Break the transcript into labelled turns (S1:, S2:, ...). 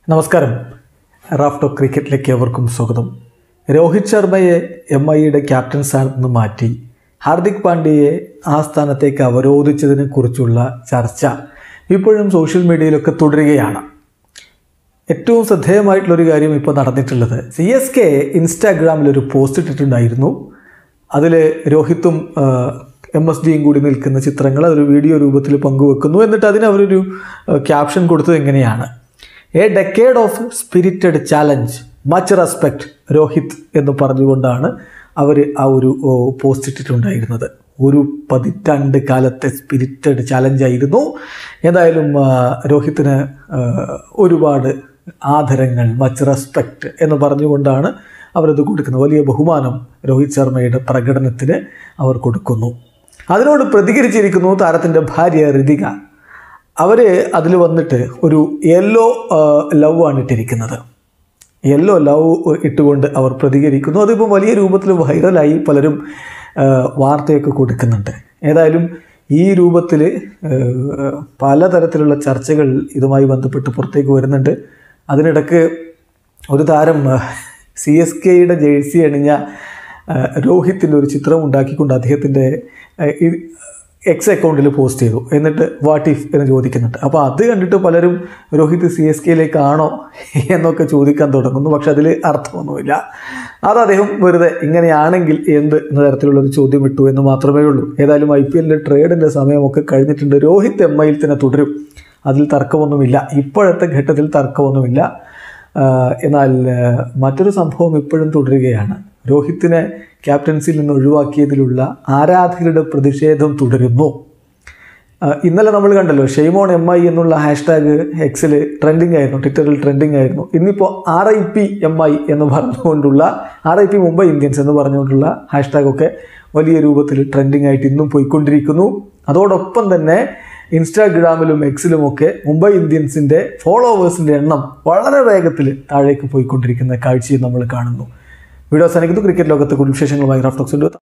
S1: നമസ്കാരം റാഫ്റ്റോ ക്രിക്കറ്റിലേക്ക് എവർക്കും സ്വാഗതം രോഹിത് ശർമ്മയെ എം ഐയുടെ ക്യാപ്റ്റൻ സ്ഥാനത്ത് നിന്ന് മാറ്റി ഹാർദിക് പാണ്ഡ്യയെ ആ സ്ഥാനത്തേക്ക് അവരോധിച്ചതിനെ കുറിച്ചുള്ള ചർച്ച ഇപ്പോഴും സോഷ്യൽ മീഡിയയിലൊക്കെ തുടരുകയാണ് ഏറ്റവും ശ്രദ്ധേയമായിട്ടുള്ളൊരു കാര്യം ഇപ്പോൾ നടന്നിട്ടുള്ളത് സി എസ് കെ ഇൻസ്റ്റാഗ്രാമിൽ ഒരു പോസ്റ്റ് ഇട്ടിട്ടുണ്ടായിരുന്നു അതിൽ രോഹിത്തും എം എസ് ഡിയും കൂടി നിൽക്കുന്ന ചിത്രങ്ങൾ അതൊരു വീഡിയോ രൂപത്തിൽ പങ്കുവെക്കുന്നു എന്നിട്ട് അതിന് അവരൊരു ക്യാപ്ഷൻ കൊടുത്തത് എങ്ങനെയാണ് a decade of spirited challenge much respect Rohit എന്ന് പറഞ്ഞുകൊണ്ടാണ് അവർ ആ ഒരു ഓ, പോസ്റ്റ് ഇട്ടിട്ടുണ്ടായിരുന്നത് ഒരു പതിറ്റാണ്ട് കാലത്തെ സ്പിരിറ്റഡ് ചാലഞ്ചായിരുന്നു എന്തായാലും ആ, രോഹിത്തിന് ആ, ഒരുപാട് ആദരങ്ങൾ മച്ച് റെസ്പെക്റ്റ് എന്ന് പറഞ്ഞുകൊണ്ടാണ് അവരത് കൊടുക്കുന്നത് വലിയ ബഹുമാനം രോഹിത് ശർമ്മയുടെ പ്രകടനത്തിന് അവർ കൊടുക്കുന്നു അതിനോട് പ്രതികരിച്ചിരിക്കുന്നു താരത്തിൻ്റെ ഭാര്യ ഋതിക അവർ അതിൽ വന്നിട്ട് ഒരു യെല്ലോ ലവ് ആണ് ഇട്ടിരിക്കുന്നത് യെല്ലോ ലവ് ഇട്ടുകൊണ്ട് അവർ പ്രതികരിക്കുന്നു അതിപ്പോൾ വലിയ രൂപത്തിൽ വൈറലായി പലരും ആ, വാർത്തയൊക്കെ കൊടുക്കുന്നുണ്ട് ഏതായാലും ഈ രൂപത്തിൽ പലതരത്തിലുള്ള ചർച്ചകൾ ഇതുമായി ബന്ധപ്പെട്ട് പുറത്തേക്ക് വരുന്നുണ്ട് അതിനിടക്ക് ഒരു താരം സി എസ് കെയുടെ ജേഴ്സി അണിഞ്ഞ ആ, രോഹിത്തിൻ്റെ ഒരു ചിത്രം ഉണ്ടാക്കിക്കൊണ്ട് അദ്ദേഹത്തിൻ്റെ ആ, ഈ- എക്സ് അക്കൗണ്ടിൽ പോസ്റ്റ് ചെയ്തു എന്നിട്ട് വാട്ട് ഇഫ് എന്ന് ചോദിക്കുന്നുണ്ട് അപ്പോൾ അത് കണ്ടിട്ട് പലരും രോഹിത് സി എസ് കെയിലേക്കാണോ എന്നൊക്കെ ചോദിക്കാൻ തുടങ്ങുന്നു പക്ഷെ അതിൽ അർത്ഥമൊന്നുമില്ല അത് അദ്ദേഹം വെറുതെ ഇങ്ങനെയാണെങ്കിൽ എന്ത് എന്ന തരത്തിലുള്ളൊരു ചോദ്യം ഇട്ടു എന്ന് മാത്രമേ ഉള്ളൂ ഏതായാലും ഐ പി എല്ലിൻ്റെ ട്രേഡിൻ്റെ സമയമൊക്കെ കഴിഞ്ഞിട്ടുണ്ട് രോഹിത് എം ഐയിൽ തന്നെ തുടരും അതിൽ തർക്കമൊന്നുമില്ല ഇപ്പോഴത്തെ ഘട്ടത്തിൽ തർക്കമൊന്നുമില്ല ആഹ് എന്നാൽ ആഹ് മറ്റൊരു സംഭവം ഇപ്പോഴും തുടരുകയാണ് രോഹിത്തിനെ ക്യാപ്റ്റൻസിയിൽ നിന്ന് ഒഴിവാക്കിയതിലുള്ള ആരാധകരുടെ പ്രതിഷേധം തുടരുന്നു ആഹ് ഇന്നലെ നമ്മൾ കണ്ടല്ലോ ഷെയ്മോൺ എം ഐ എന്നുള്ള ഹാഷ്ടാഗ് എക്സിൽ ട്രെൻഡിങ് ആയിരുന്നു ട്വിറ്ററിൽ ട്രെൻഡിങ് ആയിരുന്നു ഇന്നിപ്പോൾ R I P M I എന്ന് പറഞ്ഞുകൊണ്ടുള്ള R I P Mumbai Indians എന്ന് പറഞ്ഞുകൊണ്ടുള്ള ഹാഷ്ടാഗ് ഒക്കെ വലിയ രൂപത്തിൽ ട്രെൻഡിങ് ആയിട്ട് ഇന്നും പോയിക്കൊണ്ടിരിക്കുന്നു അതോടൊപ്പം തന്നെ ഇൻസ്റ്റാഗ്രാമിലും എക്സിലുമൊക്കെ മുംബൈ ഇന്ത്യൻസിൻ്റെ ഫോളോവേഴ്സിൻ്റെ എണ്ണം വളരെ വേഗത്തിൽ താഴേക്ക് പോയിക്കൊണ്ടിരിക്കുന്ന കാഴ്ചയും നമ്മൾ കാണുന്നു വീഡിയോ അവസാനിക്കുന്നു ക്രിക്കറ്റ് ലോകത്തെ കൂടുതൽ വിശേഷങ്ങളുമായി റാഫ്റ്റോക്സിൻ്റെ